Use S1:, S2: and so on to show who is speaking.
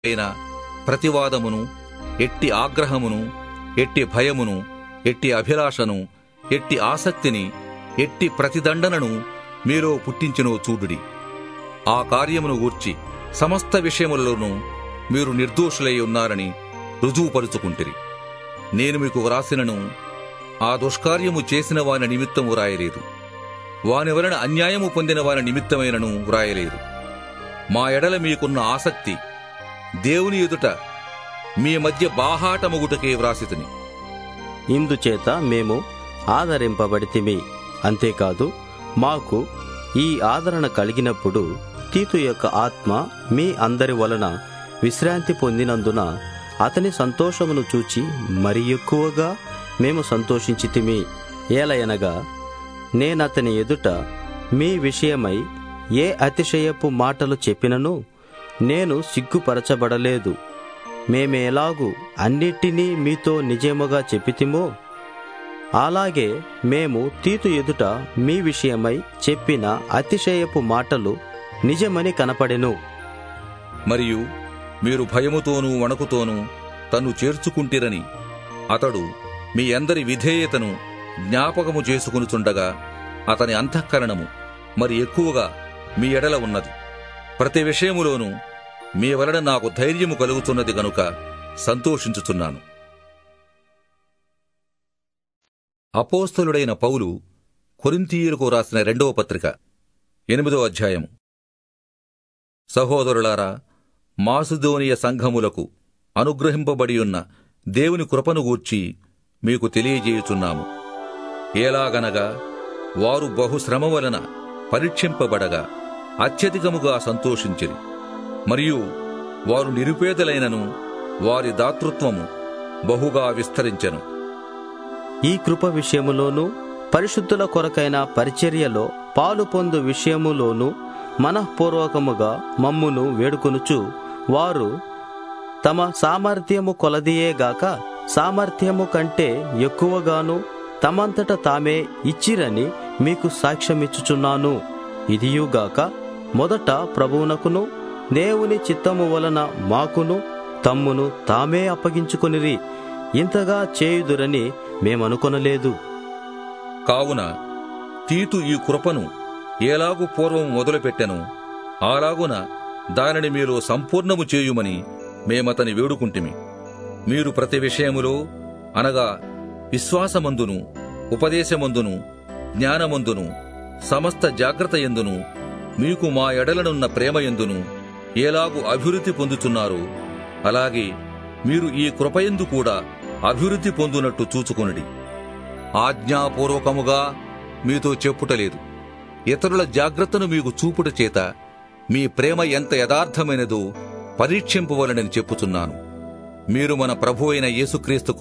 S1: అయిన ప్రతివాదమును ఎట్టి ఆగ్రహమును ఎట్టి భయమును ఎట్టి అభిలాషను ఎట్టి ఆసక్తిని ఎట్టి ప్రతిదండనను మీలో పుట్టించినో చూడుడి ఆ కార్యమును గూర్చి సమస్త విషయములలోనూ మీరు నిర్దోషులై ఉన్నారని రుజువుపరుచుకుంటిరి నేను మీకు వ్రాసినను ఆ దుష్కార్యము చేసిన వాని నిమిత్తము వ్రాయలేదు వాని వలన అన్యాయము పొందిన వాని నిమిత్తమైనను వ్రాయలేదు మా ఎడల మీకున్న ఆసక్తి దేవుని ఎదుట మీ మధ్య బాహాటముగుటకే వ్రాసితిని
S2: ఇందుచేత మేము ఆదరింపబడితిమి అంతేకాదు మాకు ఈ ఆదరణ కలిగినప్పుడు తీతు యొక్క ఆత్మ మీ అందరి వలన విశ్రాంతి పొందినందున అతని సంతోషమును చూచి మరి ఎక్కువగా మేము సంతోషించితిమి ఏలయనగా నేనతని ఎదుట మీ విషయమై ఏ అతిశయపు మాటలు చెప్పినను నేను సిగ్గుపరచబడలేదు మేమేలాగు అన్నిటినీ మీతో నిజముగా చెప్పితిమో అలాగే మేము తీతు ఎదుట మీ విషయమై చెప్పిన అతిశయపు మాటలు నిజమని కనపడెను
S1: మరియు మీరు భయముతోనూ వణకుతోనూ తన్ను చేర్చుకుంటిరని అతడు మీ అందరి విధేయతను జ్ఞాపకము చేసుకునుచుండగా అతని అంతఃకరణము మరి ఎక్కువగా మీ ఎడల ఉన్నది ప్రతి విషయములోనూ మీ వలన నాకు ధైర్యము కలుగుతున్నది గనుక సంతోషించుచున్నాను అపోస్తలుడైన పౌలు కొరింథీయులకు రాసిన రెండవ పత్రిక ఎనిమిదో అధ్యాయము సహోదరులారా మాసుదోనియ సంఘములకు అనుగ్రహింపబడి ఉన్న దేవుని కృపను గూర్చి మీకు తెలియజేయుచున్నాము ఎలాగనగా వారు బహుశ్రమ వలన పరీక్షింపబడగా అత్యధికముగా సంతోషించిరి మరియు వారు నిరుపేదలైనను వారి దాతృత్వము బహుగా విస్తరించెను
S2: ఈ కృప విషయములోను పరిశుద్ధుల కొరకైన పరిచర్యలో పాలు పొందు విషయములోను మనఃపూర్వకముగా మమ్మును వేడుకొనుచు వారు తమ సామర్థ్యము కొలదియేగాక సామర్థ్యము కంటే ఎక్కువగాను తమంతట తామే ఇచ్చిరని మీకు సాక్ష్యమిచ్చుచున్నాను ఇదియుగాక మొదట ప్రభువునకును దేవుని చిత్తము వలన మాకును తమ్మును తామే అప్పగించుకొనిరి ఇంతగా చేయుదురని మేమనుకొనలేదు
S1: కావున తీతు ఈ కృపను ఎలాగు పూర్వం మొదలుపెట్టెను అలాగున దానిని మీరు సంపూర్ణము చేయుమని మేమతని వేడుకుంటిమి మీరు ప్రతి విషయములో అనగా విశ్వాసమందును ఉపదేశమందును జ్ఞానమందును సమస్త జాగ్రత్త ఎందును మీకు మా ఎడలనున్న ప్రేమ ఎందును ఎలాగు అభివృద్ధి పొందుతున్నారో అలాగే మీరు ఈ కృపయందు కూడా అభివృద్ధి పొందునట్టు చూచుకొనుడి ఆజ్ఞాపూర్వకముగా మీతో చెప్పుటలేదు ఇతరుల జాగ్రత్తను మీకు చూపుట చేత మీ ప్రేమ ఎంత యథార్థమైనదో పరీక్షింపవలనని చెప్పుచున్నాను మీరు మన ప్రభు అయిన యేసుక్రీస్తు